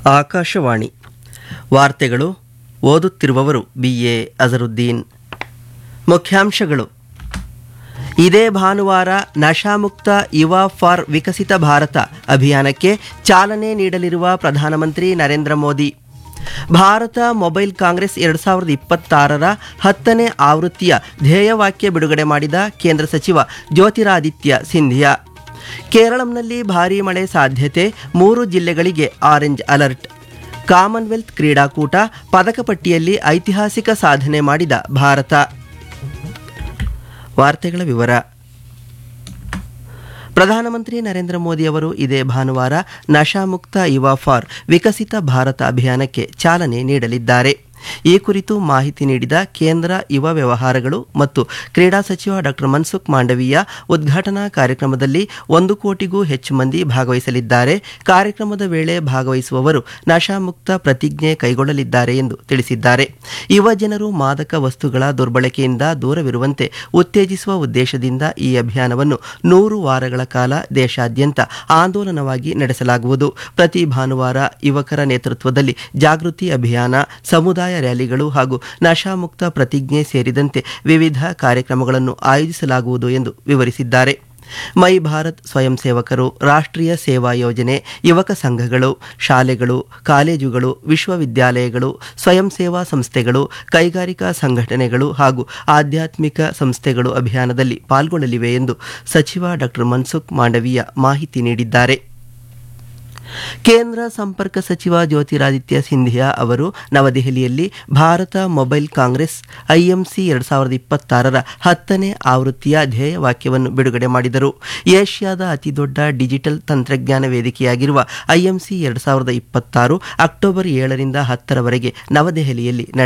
ಆಕಾಶವಾಣಿ ವಾರ್ತೆಗಳು ಓದುತ್ತಿರುವವರು B A Azharuddin ಮುಖ್ಯಾಂಶಗಳು ಇದೇ ಭಾನುವಾರ ನಶಾಮುಕ್ತ ಯುವ ಫಾರ್ ವಿಕಸಿತ ಭಾರತ ಅಭಿಯಾನಕ್ಕೆ ಚಾಲನೆ ನೀಡಲಿರುವ ಪ್ರಧಾನಮಂತ್ರಿ ನರೇಂದ್ರ ಮೋದಿ ಭಾರತ ಮೊಬೈಲ್ ಕಾಂಗ್ರೆಸ್ ಎರಡು ಸಾವಿರದ ಇಪ್ಪತ್ತಾರರ ಹತ್ತನೇ ಆವೃತ್ತಿಯ ಧ್ಯೇಯವಾಕ್ಯ ಬಿಡುಗಡೆ ಮಾಡಿದ ಕೇಂದ್ರ ಸಚಿವ ಜ್ಯೋತಿರಾದಿತ್ಯ ಸಿಂಧಿಯಾ ಕೇರಳಂನಲ್ಲಿ ಭಾರೀ ಮಳೆ ಸಾಧ್ಯತೆ ಮೂರು ಜಿಲ್ಲೆಗಳಿಗೆ ಆರೆಂಜ್ ಅಲರ್ಟ್ ಕಾಮನ್ವೆಲ್ತ್ ಕ್ರೀಡಾಕೂಟ ಪದಕ ಪಟ್ಟಿಯಲ್ಲಿ ಐತಿಹಾಸಿಕ ಸಾಧನೆ ಮಾಡಿದ ಭಾರತ ವಾರ್ತೆಗಳ ವಿವರ ಪ್ರಧಾನಮಂತ್ರಿ ನರೇಂದ್ರ ಮೋದಿ ಅವರು ಇದೇ ಭಾನುವಾರ ನಶಾಮುಕ್ತ ಯುವ ಫಾರ್ ವಿಕಸಿತ ಭಾರತ ಅಭಿಯಾನಕ್ಕೆ ಚಾಲನೆ ನೀಡಲಿದ್ದಾರೆ ಈ ಕುರಿತು ಮಾಹಿತಿ ನೀಡಿದ ಕೇಂದ್ರ ಯುವ ವ್ಯವಹಾರಗಳು ಮತ್ತು ಕ್ರೀಡಾ ಸಚಿವ ಡಾಕ್ಟರ್ ಮನ್ಸುಖ್ ಮಾಂಡವೀಯ ಉದ್ಘಾಟನಾ ಕಾರ್ಯಕ್ರಮದಲ್ಲಿ ಒಂದು ಕೋಟಿಗೂ ಹೆಚ್ಚು ಮಂದಿ ಭಾಗವಹಿಸಲಿದ್ದಾರೆ ಕಾರ್ಯಕ್ರಮದ ವೇಳೆ ಭಾಗವಹಿಸುವವರು ನಶಾಮುಕ್ತ ಪ್ರತಿಜ್ಞೆ ಕೈಗೊಳ್ಳಲಿದ್ದಾರೆ ಎಂದು ತಿಳಿಸಿದ್ದಾರೆ ಯುವ ಜನರು ಮಾದಕ ವಸ್ತುಗಳ ದುರ್ಬಳಕೆಯಿಂದ ದೂರವಿರುವಂತೆ ಉತ್ತೇಜಿಸುವ ಉದ್ದೇಶದಿಂದ ಈ ಅಭಿಯಾನವನ್ನು ನೂರು ವಾರಗಳ ಕಾಲ ದೇಶಾದ್ಯಂತ ಆಂದೋಲನವಾಗಿ ನಡೆಸಲಾಗುವುದು ಪ್ರತಿ ಭಾನುವಾರ ಯುವಕರ ನೇತೃತ್ವದಲ್ಲಿ ಜಾಗೃತಿ ಅಭಿಯಾನ ಸಮುದಾಯ ರ್ಯಾಲಿಗಳು ಹಾಗೂ ನಶಾಮುಕ್ತ ಪ್ರತಿಜ್ಞೆ ಸೇರಿದಂತೆ ವಿವಿಧ ಕಾರ್ಯಕ್ರಮಗಳನ್ನು ಆಯೋಜಿಸಲಾಗುವುದು ಎಂದು ವಿವರಿಸಿದ್ದಾರೆ ಮೈ ಭಾರತ್ ಸ್ವಯಂ ಸೇವಕರು ರಾಷ್ಟ್ರೀಯ ಸೇವಾ ಯೋಜನೆ ಯುವಕ ಸಂಘಗಳು ಶಾಲೆಗಳು ಕಾಲೇಜುಗಳು ವಿಶ್ವವಿದ್ಯಾಲಯಗಳು ಸ್ವಯಂ ಸೇವಾ ಸಂಸ್ಥೆಗಳು ಕೈಗಾರಿಕಾ ಸಂಘಟನೆಗಳು ಹಾಗೂ ಆಧ್ಯಾತ್ಮಿಕ ಸಂಸ್ಥೆಗಳು ಅಭಿಯಾನದಲ್ಲಿ ಪಾಲ್ಗೊಳ್ಳಲಿವೆ ಎಂದು ಸಚಿವ ಡಾಕ್ಟರ್ ಮನ್ಸುಖ್ ಮಾಂಡವೀಯ ಮಾಹಿತಿ ನೀಡಿದ್ದಾರೆ ಕೇಂದ್ರ ಸಂಪರ್ಕ ಸಚಿವ ಜ್ಯೋತಿರಾದಿತ್ಯ ಸಿಂಧಿಯಾ ಅವರು ನವದೆಹಲಿಯಲ್ಲಿ ಭಾರತ ಮೊಬೈಲ್ ಕಾಂಗ್ರೆಸ್ ಐಎಂಸಿ ಎರಡು ಸಾವಿರದ ಇಪ್ಪತ್ತಾರರ ಹತ್ತನೇ ಆವೃತ್ತಿಯ ಧ್ಯೇಯವಾಕ್ಯವನ್ನು ಬಿಡುಗಡೆ ಮಾಡಿದರು ಏಷ್ಯಾದ ಅತಿದೊಡ್ಡ ಡಿಜಿಟಲ್ ತಂತ್ರಜ್ಞಾನ ವೇದಿಕೆಯಾಗಿರುವ ಐಎಂಸಿ ಎರಡು ಸಾವಿರದ ಇಪ್ಪತ್ತಾರು ಅಕ್ಟೋಬರ್ ಏಳರಿಂದ ಹತ್ತರವರೆಗೆ ನವದೆಹಲಿಯಲ್ಲಿ